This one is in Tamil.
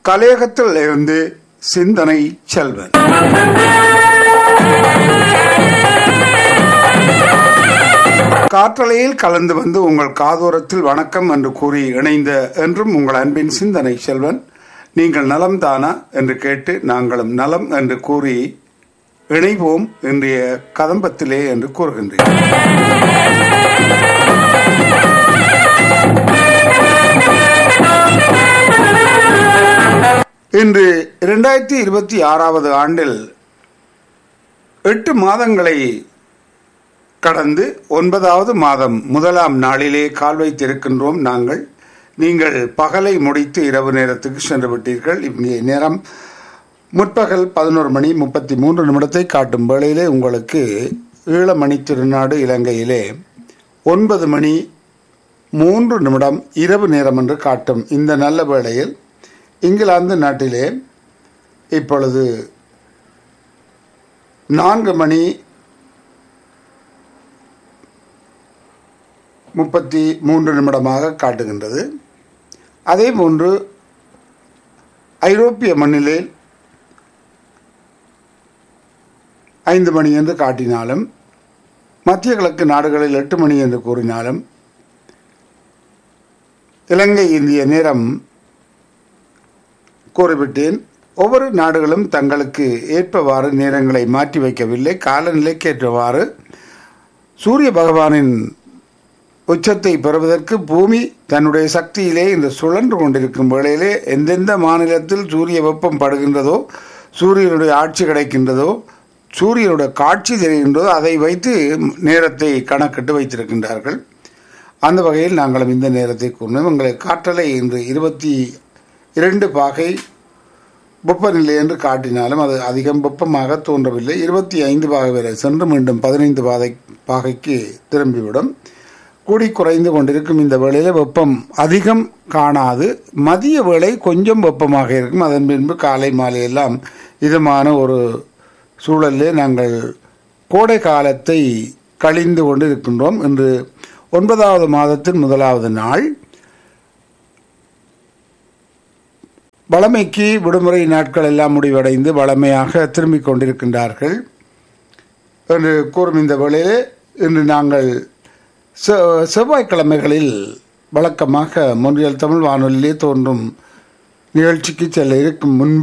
கலையகத்தில் இருந்து சிந்தனை செல்வன் காற்றலையில் கலந்து வந்து உங்கள் காதோரத்தில் வணக்கம் என்று கூறி இணைந்த என்றும் உங்கள் அன்பின் சிந்தனை செல்வன் நீங்கள் நலம் தானா என்று கேட்டு நாங்களும் நலம் என்று கூறி இணைவோம் இன்றைய கதம்பத்திலே என்று கூறுகின்றேன் இன்று இரண்டாயிரத்தி இருபத்தி ஆறாவது ஆண்டில் எட்டு மாதங்களை கடந்து ஒன்பதாவது மாதம் முதலாம் நாளிலே கால் வைத்திருக்கின்றோம் நாங்கள் நீங்கள் பகலை முடித்து இரவு நேரத்துக்கு சென்று விட்டீர்கள் இங்கே நேரம் முற்பகல் பதினோரு மணி முப்பத்தி மூன்று நிமிடத்தை காட்டும் வேளையிலே உங்களுக்கு ஈழமணி திருநாடு இலங்கையிலே ஒன்பது மணி மூன்று நிமிடம் இரவு நேரம் என்று காட்டும் இந்த நல்ல வேளையில் இங்கிலாந்து நாட்டிலே இப்பொழுது நான்கு மணி முப்பத்தி மூன்று நிமிடமாக காட்டுகின்றது அதே போன்று ஐரோப்பிய மண்ணிலே ஐந்து மணி என்று காட்டினாலும் மத்திய கிழக்கு நாடுகளில் எட்டு மணி என்று கூறினாலும் இலங்கை இந்திய நேரம் கூறிவிட்டேன் ஒவ்வொரு நாடுகளும் தங்களுக்கு ஏற்பவாறு நேரங்களை மாற்றி வைக்கவில்லை காலநிலைக்கேற்றவாறு சூரிய பகவானின் உச்சத்தை பெறுவதற்கு பூமி தன்னுடைய சக்தியிலே இந்த சுழன்று கொண்டிருக்கும் வேளையிலே எந்தெந்த மாநிலத்தில் சூரிய வெப்பம் படுகின்றதோ சூரியனுடைய ஆட்சி கிடைக்கின்றதோ சூரியனுடைய காட்சி தெரிகின்றதோ அதை வைத்து நேரத்தை கணக்கிட்டு வைத்திருக்கின்றார்கள் அந்த வகையில் நாங்களும் இந்த நேரத்தை கூறினோம் எங்களுக்கு காற்றலை இன்று இருபத்தி இரண்டு பாகை வெப்பநிலை என்று காட்டினாலும் அது அதிகம் வெப்பமாக தோன்றவில்லை இருபத்தி ஐந்து பாகை வரை சென்று மீண்டும் பதினைந்து பாதை பாகைக்கு திரும்பிவிடும் கூடி குறைந்து கொண்டிருக்கும் இந்த வேளையில் வெப்பம் அதிகம் காணாது மதிய வேளை கொஞ்சம் வெப்பமாக இருக்கும் அதன் பின்பு காலை மாலை எல்லாம் இதமான ஒரு சூழலில் நாங்கள் கோடை காலத்தை கழிந்து கொண்டு இருக்கின்றோம் இன்று ஒன்பதாவது மாதத்தின் முதலாவது நாள் வளமைக்கு விடுமுறை நாட்கள் எல்லாம் முடிவடைந்து வளமையாக திரும்பிக் கொண்டிருக்கின்றார்கள் என்று கூறும் இந்த வேளையிலே இன்று நாங்கள் செவ்வாய்க்கிழமைகளில் வழக்கமாக மொன்றியல் தமிழ் வானொலியிலே தோன்றும் நிகழ்ச்சிக்கு செல்ல இருக்கும் முன்பு